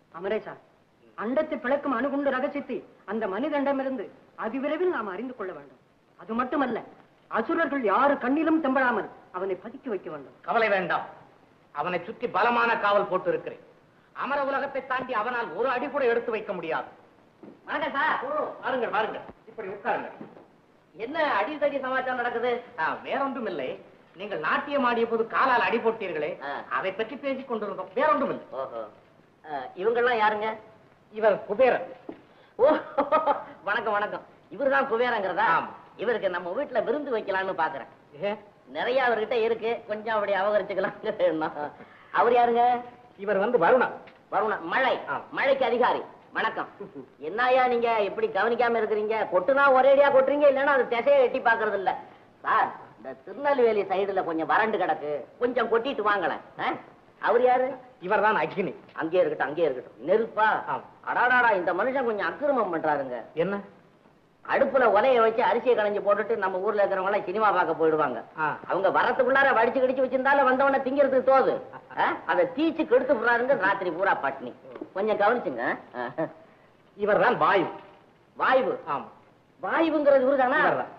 அமரேசா அண்டத்தை பிளக்கும் அணுகுண்டு ரகசியத்தை அந்த மனிதனிடமிருந்து அதிவிரைவில் நாம் அறிந்து கொள்ள வேண்டும் அது மட்டுமல்ல அசுரர்கள் யாரு கண்ணிலும் தெம்படாமல் அவனை பதுக்கி வைக்க வேண்டும் கவலை வேண்டாம் அவனை சுற்றி பலமான காவல் போட்டு இருக்கிறேன் அமர உலகத்தை தாண்டி அவனால் ஒரு அடி கூட எடுத்து வைக்க முடியாது வணக்கம் சார் வாருங்கள் வாருங்கள் இப்படி உட்காருங்கள் என்ன அடிதடி சமாச்சாரம் நடக்குது ஆ, வேறொன்றும் இல்லை நீங்கள் நாட்டியம் ஆடிய போது காலால் அடி போட்டீர்களே ஆ. அதை பற்றி பேசிக் கொண்டிருந்தோம் வேறொன்றும் இல்லை ஓஹோ இவங்கெல்லாம் யாருங்க இவர் குபேரன் ஓ வணக்கம் வணக்கம் இவர்தான் குபேரங்கிறதா ஆமா. இவருக்கு நம்ம வீட்டுல விருந்து வைக்கலாம்னு பாக்குறேன் ஏ, நிறைய அவர்கிட்ட இருக்கு கொஞ்சம் அப்படி அபகரிச்சுக்கலாம் அவர் யாருங்க இவர் வந்து வருணா வருண மழை ஆ. மழைக்கு அதிகாரி வணக்கம் என்னய்யா நீங்க இப்படி கவனிக்காம இருக்கிறீங்க கொட்டுனா ஒரேடியா கொட்டுறீங்க இல்லைன்னா அது திசையை எட்டி பாக்குறது இல்ல சார் இந்த திருநெல்வேலி சைடுல கொஞ்சம் வறண்டு கிடக்கு கொஞ்சம் கொட்டிட்டு வாங்களேன் ஆ? அவர் யாரு இவர்தான் அக்னி அங்கேயே இருக்கட்டும் அங்கேயே இருக்கட்டும் நெருப்பா ஆம். அடாடாடா இந்த மனுஷன் கொஞ்சம் அக்கிரமம் பண்றாருங்க என்ன அடுப்புல உலைய வச்சு அரிசியை களைஞ்சு போட்டுட்டு நம்ம ஊர்ல இருக்கிறவங்க எல்லாம் சினிமா பார்க்க போயிடுவாங்க ஆ. அவங்க வரத்துக்குள்ளார வடிச்சு கடிச்சு வச்சிருந்தாலும் வந்தவன திங்கிறதுக்கு தோது ஆ? அதை தீச்சு கெடுத்து விடுறாருங்க ராத்திரி பூரா பட்னி கொஞ்சம் கவனிச்சுங்க ஆ. இவர்தான் வாயு வாய்வு ஆமா வாயுங்கிறது இவருதானா இவர்தான்.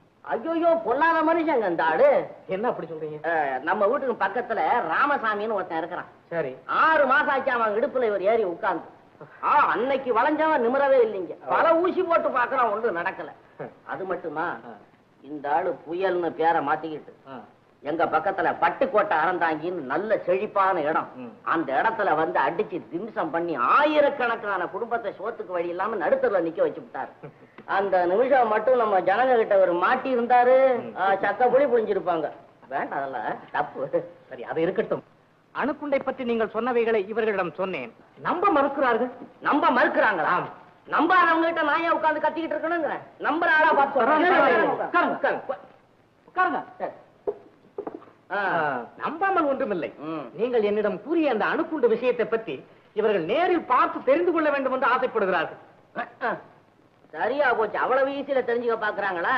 ஐயோ பொல்லாத மனுஷங்க இந்த ஆளு என்ன அப்படி சொல்றீங்க ஆ, நம்ம வீட்டுக்கு பக்கத்துல ராமசாமின்னு ஒருத்தன் இருக்கிறான் சரி ஆறு மாசம் ஆச்சு அவன் இடுப்புல இவர் ஏறி உட்கார்ந்து ஆ அன்னைக்கு வளைஞ்சவன் நிமிரவே இல்லைங்க பல ஊசி போட்டு பாக்குறான் ஒன்றும் நடக்கல அது மட்டுமா ஆ. இந்த ஆளு புயல்னு பேரை மாத்திக்கிட்டு ஆ. எங்க பக்கத்துல பட்டுக்கோட்டை அறந்தாங்கின்னு நல்ல செழிப்பான இடம் ம். அந்த இடத்துல வந்து அடிச்சு திம்சம் பண்ணி ஆயிரக்கணக்கான குடும்பத்தை சோத்துக்கு வழி இல்லாம நடுத்தர்ல நிக்க வச்சு விட்டாரு அந்த நிமிஷம் மட்டும் நம்ம ஜனங்க கிட்ட ஒரு மாட்டி இருந்தாரு ஆ, சக்க புளி புழிஞ்சிருப்பாங்க வேண்டாம் அதெல்லாம் தப்பு சரி அது இருக்கட்டும் அணுக்குண்டை பற்றி நீங்கள் சொன்னவைகளை இவர்களிடம் சொன்னேன் நம்ப மறுக்கிறார்கள் நம்ப மறுக்கிறாங்களா நம்பாதவங்க கிட்ட நான் ஏன் உட்கார்ந்து கத்திக்கிட்டு இருக்கணுங்கிறேன் நம்புற ஆளா பார்த்து சொல்றேன் உட்காருங்க, உட்காருங்க. உட்காருங்க. சரி. ஆ. ஆ, நம்பாமல் ஒன்றுமில்லை ம். நீங்கள் என்னிடம் கூறிய அந்த அணுக்குண்டு விஷயத்தை பத்தி இவர்கள் நேரில் பார்த்து தெரிந்து கொள்ள வேண்டும் என்று ஆசைப்படுகிறார்கள் அஹ். சரியா போச்சு அவ்வளவு ஈஸியில தெரிஞ்சுக்க பாக்குறாங்களா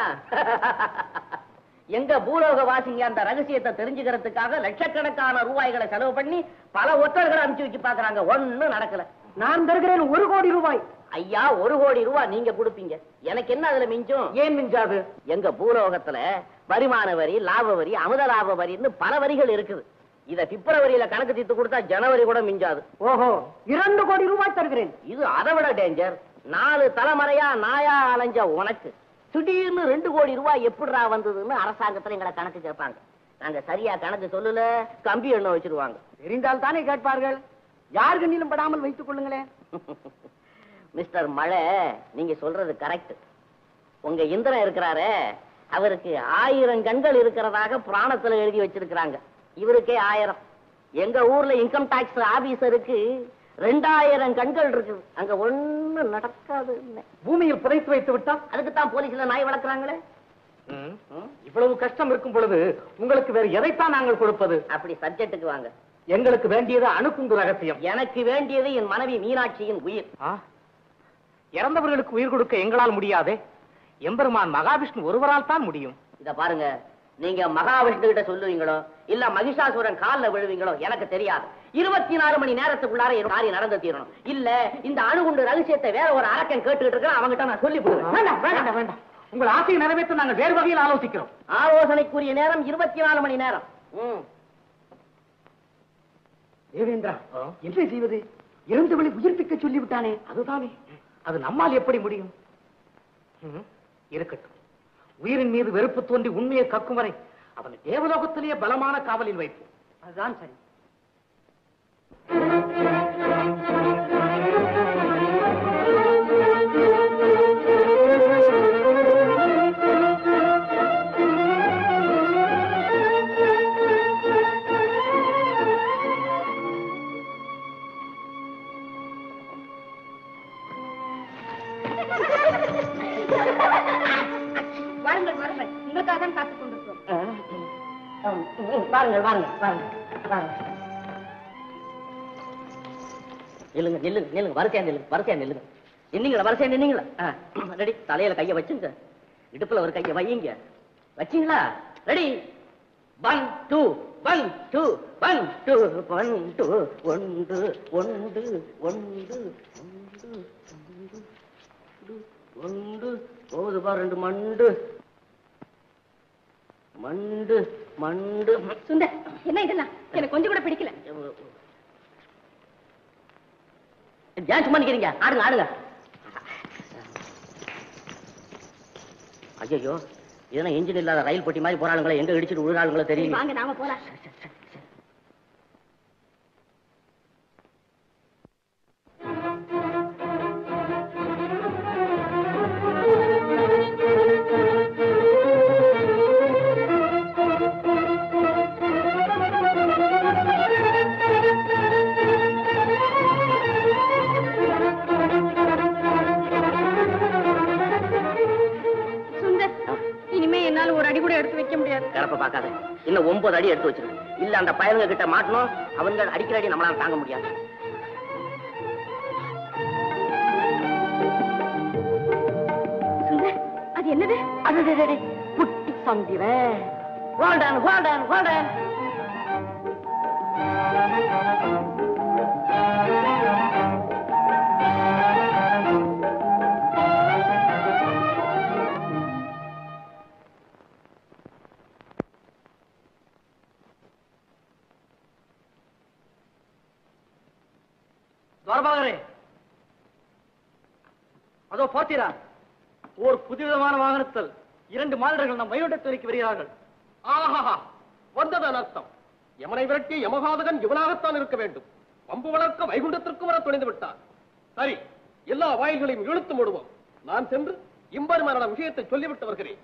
எங்க பூலோக வாசிங்க அந்த ரகசியத்தை தெரிஞ்சுக்கிறதுக்காக லட்சக்கணக்கான ரூபாய்களை செலவு பண்ணி பல ஒற்றர்களை அனுப்பிச்சு வச்சு பாக்குறாங்க ஒண்ணும் நடக்கல நான் தருகிறேன் ஒரு கோடி ரூபாய் ஐயா ஒரு கோடி ரூபாய் நீங்க கொடுப்பீங்க எனக்கு என்ன அதுல மிஞ்சும் ஏன் மிஞ்சாது எங்க பூலோகத்துல வருமான வரி லாப வரி அமுத லாப வரின்னு பல வரிகள் இருக்குது இத பிப்ரவரியில கணக்கு தீர்த்து கொடுத்தா ஜனவரி கூட மிஞ்சாது ஓஹோ இரண்டு கோடி ரூபாய் தருகிறேன் இது அதை விட டேஞ்சர் நாலு தலைமுறையா நாயா அலைஞ்ச உனக்கு திடீர்னு ரெண்டு கோடி ரூபாய் எப்படிடா வந்ததுன்னு அரசாங்கத்துல எங்களை கணக்கு கேட்பாங்க நாங்க சரியா கணக்கு சொல்லல கம்பி எண்ணெய் வச்சிருவாங்க தெரிந்தால் தானே கேட்பார்கள் யார் கண்ணிலும் படாமல் வைத்துக் கொள்ளுங்களேன் மிஸ்டர் மழை நீங்க சொல்றது கரெக்ட் உங்க இந்திரன் இருக்கிறாரே அவருக்கு ஆயிரம் கண்கள் இருக்கிறதாக புராணத்துல எழுதி வச்சிருக்கிறாங்க இவருக்கே ஆயிரம் எங்க ஊர்ல இன்கம் டாக்ஸ் ஆபீசருக்கு ரெண்டாயிரம் கண்கள் இருக்குது அங்க ஒண்ணு நடக்காது பூமியில் புதைத்து வைத்து விட்டால் அதுக்கு தான் போலீஸ்ல நாய் வளர்க்குறாங்களே ம். இவ்வளவு கஷ்டம் இருக்கும் பொழுது உங்களுக்கு வேறு எதைத்தான் நாங்கள் கொடுப்பது அப்படி சப்ஜெக்ட்டுக்கு வாங்க எங்களுக்கு வேண்டியது அணுக்குண்டு ரகசியம் எனக்கு வேண்டியது என் மனைவி மீனாட்சியின் உயிர் ஆ? இறந்தவர்களுக்கு உயிர் கொடுக்க எங்களால் முடியாதே எம்பெருமான் மகாவிஷ்ணு ஒருவரால் தான் முடியும் இத பாருங்க நீங்க மகாவிஷ்ணு கிட்ட சொல்லுவீங்களோ இல்ல மகிஷாசுரன் கால்ல விழுவீங்களோ எனக்கு தெரியாது இருபத்தி நாலு மணி நேரத்துக்குள்ளார என் காரியம் நடந்து தீரணும் இல்ல இந்த அணுகுண்டு ரகசியத்தை வேற ஒரு அரக்கன் கேட்டுக்கிட்டு இருக்கான் அவங்கிட்ட நான் சொல்லி போடுவேன் வேண்டாம் வேண்டாம் வேண்டாம் உங்கள் ஆசையை நிறைவேற்ற நாங்கள் வேறு வகையில் ஆலோசிக்கிறோம் ஆலோசனைக்குரிய நேரம் இருபத்தி நாலு மணி நேரம் ம். தேவேந்திரா என்ன செய்வது இறந்தவளை உயிர்ப்பிக்க சொல்லிவிட்டானே அதுதானே அது நம்மால் எப்படி முடியும் ம், இருக்கட்டும் உயிரின் மீது வெறுப்பு தோன்றி உண்மையை கக்கும் வரை அவனை தேவலோகத்திலேயே பலமான காவலில் வைப்போம் அதுதான் சரி வாருங்கள் வாருங்கள் உங்களுக்காக தான் காத்துக் கொண்டிருக்கிறோம் பாருங்கள் பாருங்கள் பாருங்கள் பாருங்கள் நில்லுங்க நில்லுங்க நில்லுங்க வரிசையா நில்லுங்க வரிசையா நில்லுங்க நின்னீங்களா வரிசையா நின்னீங்களா ரெடி தலையில கைய வச்சுங்க இடுப்புல ஒரு கைய வையுங்க வச்சீங்களா ready one two one two one two one two ஒன்று ஒன்று ஒன்று ஒன்று ஒன்று போகுது பா ரெண்டு மண்டு மண்டு மண்டு சுந்தர் என்ன இதெல்லாம் எனக்கு கொஞ்சம் கூட பிடிக்கல ஏன் சும்மா நிக்கிறீங்க ஆடுங்க ஆடுங்க ஐயோ இதெல்லாம் இன்ஜின் இல்லாத ரயில் பெட்டி மாதிரி போறாளுங்களே எங்க இடிச்சிட்டு விழுறாளுங்களோ சரி, தெரியல வாங்க நாம போலாம் சுந்தர் இனிமே என்னால ஒரு அடி கூட எடுத்து வைக்க முடியாது கரப்ப பார்க்காத இன்னும் ஒன்பது அடி எடுத்து வச்சிருக்கு இல்ல அந்த பயலுங்க கிட்ட மாட்டணும் அவங்க அடிக்கிற அடி நம்மளால தாங்க முடியாது சுந்தர் அது என்னது அடடடடே, குட்டி சந்திர ஹோல்டன் ஹோல்டன் ஹோல்டன் துவாரபாகரே அதோ பார்த்தீரா ஓர் புதுவிதமான வாகனத்தில் இரண்டு மாதர்கள் நம் வைகுண்டத்துறைக்கு வருகிறார்கள் ஆஹா வந்ததன் அர்த்தம் யமனை விரட்டிய யமகாதகன் இவனாகத்தான் இருக்க வேண்டும் பம்பு வளர்க்க வைகுண்டத்திற்கு வர துணிந்து விட்டான் சரி எல்லா வாயில்களையும் இழுத்து மூடுவோம் நான் சென்று இம்பருமான விஷயத்தை சொல்லிவிட்டு வருகிறேன்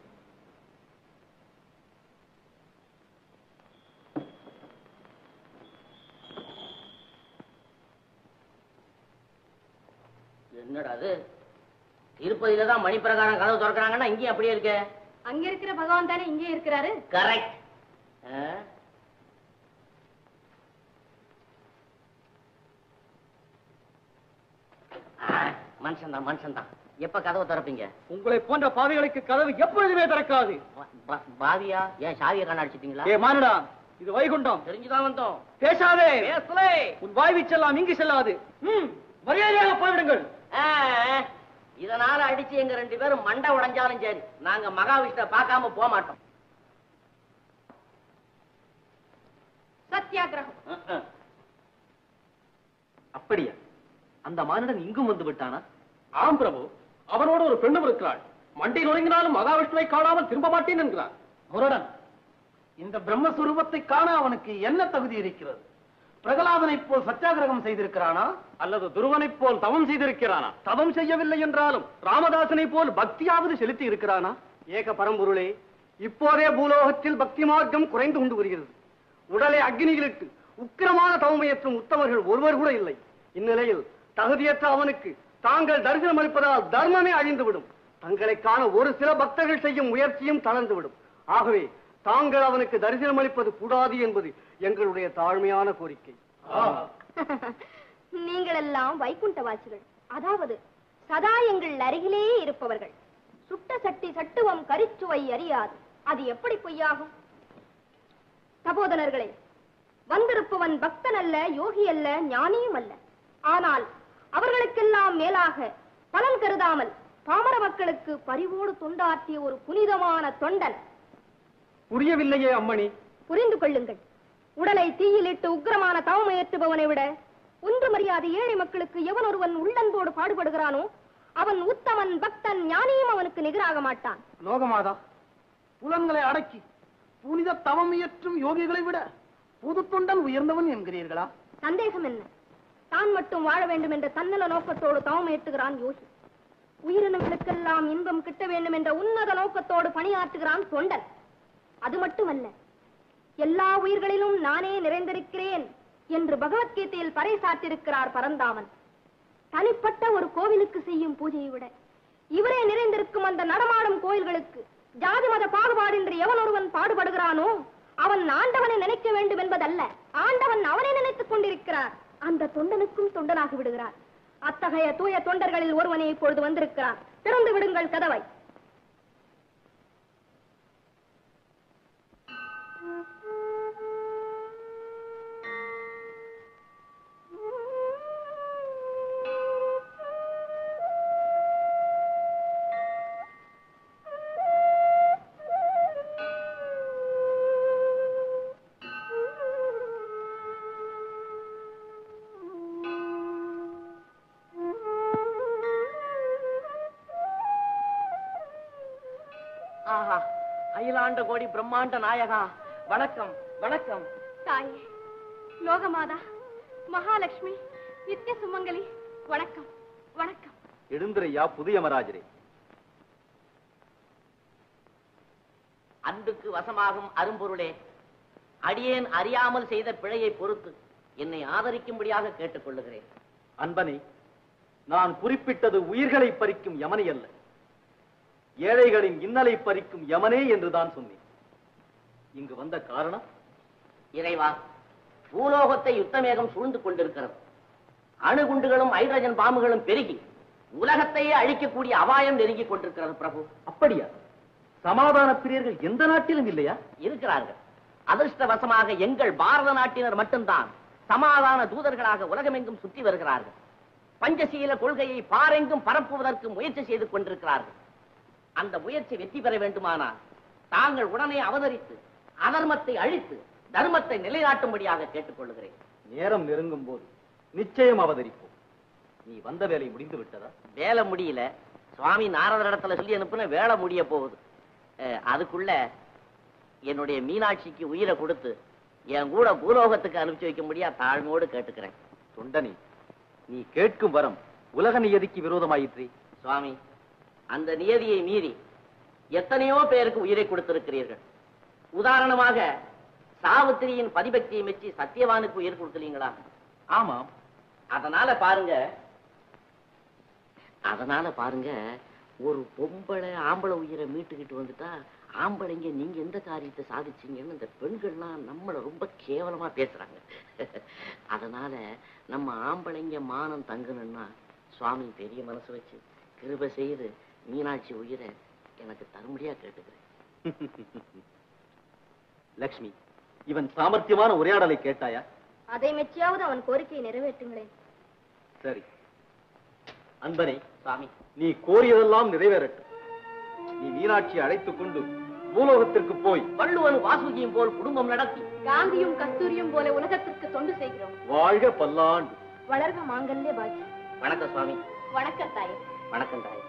என்னடா அது திருப்பதியில தான் மணி பிரகாரம் கதவு திறக்கிறாங்கன்னா இங்கேயும் அப்படியே இருக்க அங்க இருக்கிற பகவான் தானே இங்கே இருக்கிறாரு கரெக்ட் மனுஷன் தான் மனுஷன் தான் எப்ப கதவை திறப்பீங்க உங்களை போன்ற பாவிகளுக்கு கதவு எப்பொழுதுமே திறக்காது பா- பா- பாவியா ஏன் சாவியை கண்ணடிச்சிட்டீங்களா ஏ மானுடா இது வைகுண்டம் தெரிஞ்சுதான் வந்தோம் பேசாதே பேசலே உன் வாய்வி செல்லாம் இங்கு செல்லாது ம், மரியாதையாக போய்விடுங்கள் ஆ, இதனால அடிச்சு எங்க ரெண்டு பேரும் மண்டை உடைஞ்சாலும் சரி நாங்க மகாவிஷ்ண பார்க்காம போக மாட்டோம் சத்தியாகிரகம் ம், ம். அப்படியா அந்த மானிடன் இங்கும் வந்து விட்டானா ஆம் பிரபு அவனோடு ஒரு பெண்ணும் இருக்கிறாள் மண்டை நுழைங்கினாலும் மகாவிஷ்ணுவை காணாமல் திரும்ப மாட்டேன் என்கிறான் முரடன் இந்த பிரம்மஸ்வரூபத்தை காண அவனுக்கு என்ன தகுதி இருக்கிறது பிரகலாதனைப் போல் சத்தியாகிரகம் செய்திருக்கிறானா அல்லது துருவனைப் போல் தவம் செய்திருக்கிறானா தவம் செய்யவில்லை என்றாலும் ராமதாசனை போல் பக்தியாவது செலுத்தி இருக்கிறானா ஏக பரம்பொருளே இப்போதே பூலோகத்தில் பக்தி மார்க்கம் குறைந்து கொண்டு வருகிறது உடலை அக்னியிலிட்டு உக்கிரமான தவமையற்றும் உத்தமர்கள் ஒருவர் கூட இல்லை இந்நிலையில் தகுதியற்ற அவனுக்கு தாங்கள் தரிசனம் அளிப்பதால் தர்மமே அழிந்துவிடும் தங்களை காண ஒரு சில பக்தர்கள் செய்யும் முயற்சியும் தளர்ந்துவிடும் ஆகவே தாங்கள் அவனுக்கு தரிசனம் அளிப்பது கூடாது என்பது எங்களுடைய தாழ்மையான கோரிக்கை நீங்கள் எல்லாம் வைகுண்டவாசிகள் அதாவது சதா எங்கள் அருகிலே இருப்பவர்கள் சுட்ட சட்டி சட்டுவம் கரிச்சுவை அறியாது அது எப்படி பொய்யாகும் சகோதரர்களே வந்திருப்பவன் பக்தன் அல்ல யோகி அல்ல ஞானியும் அல்ல ஆனால் அவர்களுக்கெல்லாம் மேலாக பலன் கருதாமல் பாமர மக்களுக்கு பரிவோடு தொண்டாற்றிய ஒரு புனிதமான தொண்டன் புரியவில்லையே அம்மணி புரிந்து கொள்ளுங்கள் உடலை தீயிலிட்டு உக்கிரமான தவமையற்றுபவனை விட ஒன்று மரியாதை ஏழை மக்களுக்கு எவன் ஒருவன் உள்ளன்போடு பாடுபடுகிறானோ அவன் உத்தமன் பக்தன் ஞானியும் அவனுக்கு நிகராக மாட்டான் லோகமாதா புலன்களை அடக்கி புனித தவம் இயற்றும் யோகிகளை விட புது தொண்டன் உயர்ந்தவன் என்கிறீர்களா சந்தேகம் என்ன தான் மட்டும் வாழ வேண்டும் என்ற தன்னல நோக்கத்தோடு தவம் ஏற்றுகிறான் யோகி உயிரினங்களுக்கெல்லாம் இன்பம் கிட்ட வேண்டும் என்ற உன்னத நோக்கத்தோடு பணியாற்றுகிறான் தொண்டன் அது மட்டுமல்ல எல்லா உயிர்களிலும் நானே நிறைந்திருக்கிறேன் என்று பகவத்கீதையில் பறைசாற்றிருக்கிறார் பரந்தாமன் தனிப்பட்ட ஒரு கோவிலுக்கு செய்யும் பூஜையை விட இவரே நிறைந்திருக்கும் அந்த நடமாடும் கோயில்களுக்கு ஜாதி மத பாகுபாடின்றி எவன் ஒருவன் பாடுபடுகிறானோ அவன் ஆண்டவனை நினைக்க வேண்டும் என்பதல்ல ஆண்டவன் அவனை நினைத்துக் கொண்டிருக்கிறார் அந்த தொண்டனுக்கும் தொண்டனாகி விடுகிறார் அத்தகைய தூய தொண்டர்களில் ஒருவனே இப்பொழுது வந்திருக்கிறான் திறந்து விடுங்கள் கதவை அகிலாண்ட கோடி பிரம்மாண்ட நாயகா வணக்கம் வணக்கம் தாயே லோகமாதா மகாலட்சுமி நித்திய சுமங்கலி வணக்கம் வணக்கம் எழுந்திரையா புதிய மராஜரே அன்புக்கு வசமாகும் அரும்பொருளே அடியேன் அறியாமல் செய்த பிழையை பொறுத்து என்னை ஆதரிக்கும்படியாக கேட்டுக்கொள்ளுகிறேன் அன்பனே நான் குறிப்பிட்டது உயிர்களை பறிக்கும் யமனை அல்ல ஏழைகளின் இன்னலை பறிக்கும் யமனே என்றுதான் சொன்னேன் இங்கு வந்த காரணம் இறைவா பூலோகத்தை யுத்தமேகம் சூழ்ந்து கொண்டிருக்கிறது அணுகுண்டுகளும் ஹைட்ரஜன் பாம்புகளும் பெருகி உலகத்தையே அழிக்கக்கூடிய அபாயம் நெருங்கிக் கொண்டிருக்கிறது பிரபு அப்படியா சமாதான பிரியர்கள் எந்த நாட்டிலும் இல்லையா இருக்கிறார்கள் அதிர்ஷ்டவசமாக எங்கள் பாரத நாட்டினர் மட்டும்தான் சமாதான தூதர்களாக உலகமெங்கும் சுற்றி வருகிறார்கள் பஞ்சசீல கொள்கையை பாரெங்கும் பரப்புவதற்கு முயற்சி செய்து கொண்டிருக்கிறார்கள் அந்த முயற்சி வெற்றி பெற வேண்டுமானால் தாங்கள் உடனே அவதரித்து அதர்மத்தை அழித்து தர்மத்தை நிலைநாட்டும்படியாக கேட்டுக்கொள்கிறேன் நேரம் நெருங்கும் போது நிச்சயம் அவதரிப்போம் நீ வந்த வேலை முடிந்து விட்டதா வேலை முடியல சுவாமி நாரதர் இடத்துல சொல்லி அனுப்புன வேலை முடிய போகுது அஹ், அதுக்குள்ள என்னுடைய மீனாட்சிக்கு உயிரை கொடுத்து என் கூட பூலோகத்துக்கு அனுப்பிச்சு வைக்க முடியா தாழ்மையோடு கேட்டுக்கிறேன் தொண்டனே நீ கேட்கும் வரம் உலக நியதிக்கு விரோதமாயிற்றே சுவாமி அந்த நியதியை மீறி எத்தனையோ பேருக்கு உயிரை கொடுத்திருக்கிறீர்கள் உதாரணமாக சாவித்திரியின் பதிபக்தியை மெச்சி சத்தியவானுக்கு உயிர் கொடுக்கலீங்களா ஆமாம் அதனால பாருங்க அதனால பாருங்க ஒரு பொம்பளை ஆம்பளை உயிரை மீட்டுக்கிட்டு வந்துட்டா ஆம்பளைங்க நீங்க எந்த காரியத்தை சாதிச்சீங்கன்னு இந்த பெண்கள்லாம் நம்மளை ரொம்ப கேவலமா பேசுறாங்க அதனால நம்ம ஆம்பளைங்க மானம் தங்கணும்னா சுவாமி பெரிய மனசு வச்சு கிருபை செய்து மீனாட்சி உயிரை எனக்கு தரும்படியா கேட்டுக்கிறேன் லக்ஷ்மி இவன் சாமர்த்தியமான உரையாடலை கேட்டாயா அதை மெச்சியாவது அவன் கோரிக்கையை நிறைவேற்றுங்களேன் சரி அன்பனே சுவாமி நீ கோரியதெல்லாம் நிறைவேறட்டும் நீ மீனாட்சியை அழைத்துக் கொண்டு பூலோகத்திற்கு போய் வள்ளுவன் வாசுகியும் போல் குடும்பம் நடத்தி காந்தியும் கஸ்தூரியும் போல உலகத்திற்கு தொண்டு செய்கிறோம் வாழ்க பல்லாண்டு வளர்க மாங்கல்ய பாக்கி வணக்கம் சுவாமி வணக்கம் தாயே வணக்கம் தாய்